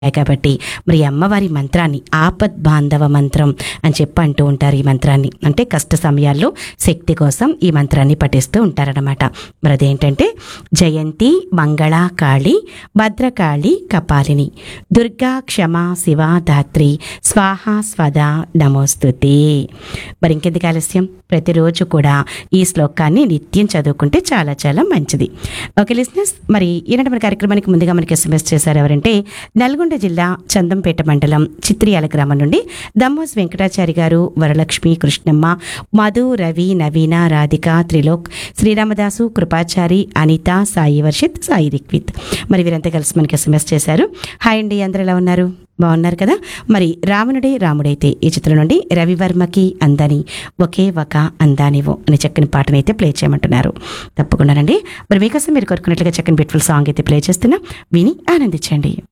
కాబట్టి మరి అమ్మవారి మంత్రాన్ని ఆపద్ బాంధవ మంత్రం అని చెప్పి అంటూ ఉంటారు ఈ మంత్రాన్ని అంటే కష్ట సమయాల్లో శక్తి కోసం ఈ మంత్రాన్ని పఠిస్తూ ఉంటారనమాట మరి అదేంటంటే జయంతి మంగళ కాళి భద్రకాళి కపాలిని దుర్గా క్షమ శివ ధాత్రి స్వాహ స్వద నమోస్తుతే మరి ఇంకెందుకు ఆలస్యం ప్రతిరోజు కూడా ఈ శ్లోకాన్ని నిత్యం చదువుకుంటే చాలా చాలా మంచిది ఓకే లిస్నెస్ మరి ఈనాటి మన కార్యక్రమానికి ముందుగా మనకి ఎస్ఎంఎస్ చేశారు ఎవరంటే నల్గొండ జిల్లా చందంపేట మండలం చిత్రియాల గ్రామం నుండి దమ్మోస్ వెంకటాచారి గారు వరలక్ష్మి కృష్ణమ్మ మధు రవి నవీన రాధిక త్రిలోక్ శ్రీరామదాసు కృపాచారి అనిత సాయి వర్షిత్ సాయి రిక్విత్ మరి వీరంతా కలిసి మనకి ఎస్ఎంఎస్ చేశారు హాయ్ అండి అందరూ ఎలా ఉన్నారు బాగున్నారు కదా మరి రావణుడే రాముడైతే ఈ చిత్రం నుండి రవివర్మకి అందని ఒకే ఒక అందానివో అనే చక్కని పాటనైతే ప్లే చేయమంటున్నారు తప్పకుండానండి మరి మీకోసం మీరు కోరుకున్నట్లుగా చక్కని బ్యూటిఫుల్ సాంగ్ అయితే ప్లే చేస్తున్నా విని ఆనందించండి